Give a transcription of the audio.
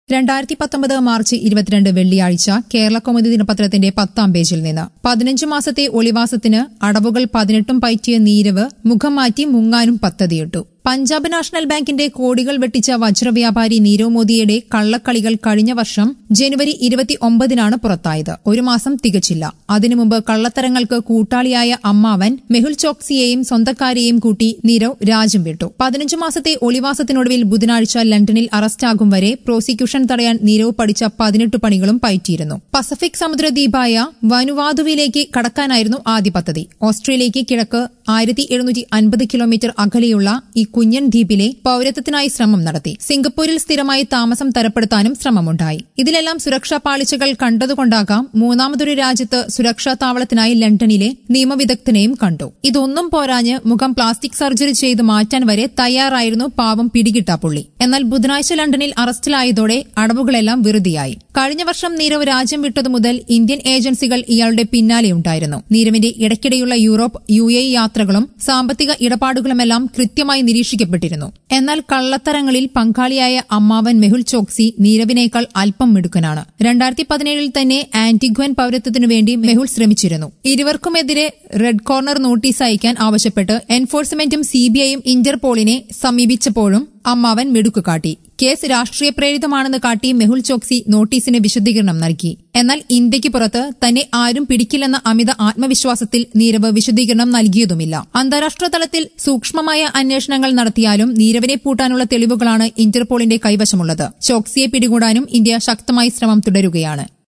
രണ്ടായിരത്തി പത്തൊമ്പത് മാർച്ച് ഇരുപത്തിരണ്ട് വെള്ളിയാഴ്ച കേരള കൗമുദി ദിനപത്രത്തിന്റെ പത്താം പേജിൽ നിന്ന് പതിനഞ്ച് മാസത്തെ ഒളിവാസത്തിന് അടവുകൾ പതിനെട്ടും പയറ്റിയ നീരവ് മുഖം മാറ്റി മുങ്ങാനും പദ്ധതിയിട്ടു പഞ്ചാബ് നാഷണൽ ബാങ്കിന്റെ കോടികൾ വെട്ടിച്ച വജ്രവ്യാപാരി നീരവ് മോദിയുടെ കള്ളക്കളികൾ കഴിഞ്ഞ വർഷം ജനുവരി ഇരുപത്തി ഒമ്പതിനാണ് പുറത്തായത് ഒരു മാസം തികച്ചില്ല അതിനു മുമ്പ് കള്ളത്തരങ്ങൾക്ക് കൂട്ടാളിയായ അമ്മാവൻ മെഹുൽ ചോക്സിയെയും സ്വന്തക്കാരെയും കൂട്ടി നീരവ് രാജ്യം വിട്ടു പതിനഞ്ച് മാസത്തെ ഒളിവാസത്തിനൊടുവിൽ ബുധനാഴ്ച ലണ്ടനിൽ അറസ്റ്റാകും വരെ പ്രോസിക്യൂഷൻ തടയാൻ നീരവ് പഠിച്ച പതിനെട്ട് പണികളും പയറ്റിയിരുന്നു പസഫിക് സമുദ്രദ്വീപായ വനുവാതുവിലേക്ക് കടക്കാനായിരുന്നു ആദ്യ പദ്ധതി ഓസ്ട്രേലിയയ്ക്ക് കിഴക്ക് ആയിരത്തി എഴുന്നൂറ്റി അൻപത് കിലോമീറ്റർ അകലെയുള്ള ഈ കുഞ്ഞൻ ദ്വീപിലെ പൌരത്വത്തിനായി ശ്രമം നടത്തി സിംഗപ്പൂരിൽ സ്ഥിരമായി താമസം തരപ്പെടുത്താനും ശ്രമമുണ്ടായി ഇതിലെല്ലാം സുരക്ഷാ പാളിച്ചകൾ കണ്ടതുകൊണ്ടാകാം മൂന്നാമതൊരു രാജ്യത്ത് സുരക്ഷാ താവളത്തിനായി ലണ്ടനിലെ നിയമവിദഗ്ധനെയും കണ്ടു ഇതൊന്നും പോരാഞ്ഞ് മുഖം പ്ലാസ്റ്റിക് സർജറി ചെയ്ത് മാറ്റാൻ വരെ തയ്യാറായിരുന്നു പാവം പിടികിട്ടാ പുള്ളി എന്നാൽ ബുധനാഴ്ച ലണ്ടനിൽ അറസ്റ്റിലായതോടെ അടവുകളെല്ലാം വെറുതെയായി കഴിഞ്ഞ വർഷം നീരവ് രാജ്യം വിട്ടതു മുതൽ ഇന്ത്യൻ ഏജൻസികൾ ഇയാളുടെ പിന്നാലെയുണ്ടായിരുന്നു നീരവിന്റെ ഇടയ്ക്കിടെയുള്ള യൂറോപ്പ് യു എ യാത്രകളും സാമ്പത്തിക ഇടപാടുകളുമെല്ലാം കൃത്യമായി നിരീക്ഷിക്കപ്പെട്ടിരുന്നു എന്നാൽ കള്ളത്തരങ്ങളിൽ പങ്കാളിയായ അമ്മാവൻ മെഹുൽ ചോക്സി നീരവിനേക്കാൾ അല്പം മിടുക്കനാണ് രണ്ടായിരത്തി പതിനേഴിൽ തന്നെ ആന്റിഗ്വൻ പൌരത്വത്തിനു വേണ്ടി മെഹുൽ ശ്രമിച്ചിരുന്നു ഇരുവർക്കുമെതിരെ റെഡ് കോർണർ നോട്ടീസ് അയക്കാൻ ആവശ്യപ്പെട്ട് എൻഫോഴ്സ്മെന്റും സിബിഐയും ഇന്റർപോളിനെ സമീപിച്ചപ്പോഴും അമ്മാവൻ മിടുക്ക് കാട്ടി കേസ് രാഷ്ട്രീയ പ്രേരിതമാണെന്ന് കാട്ടി മെഹുൽ ചോക്സി നോട്ടീസിന് വിശദീകരണം നൽകി എന്നാൽ ഇന്ത്യക്ക് പുറത്ത് തന്നെ ആരും പിടിക്കില്ലെന്ന അമിത ആത്മവിശ്വാസത്തിൽ നീരവ് വിശദീകരണം നൽകിയതുമില്ല അന്താരാഷ്ട്ര തലത്തിൽ സൂക്ഷ്മമായ അന്വേഷണങ്ങൾ നടത്തിയാലും നീരവിനെ പൂട്ടാനുള്ള തെളിവുകളാണ് ഇന്റർപോളിന്റെ കൈവശമുള്ളത് ചോക്സിയെ പിടികൂടാനും ഇന്ത്യ ശക്തമായി ശ്രമം തുടരുകയാണ്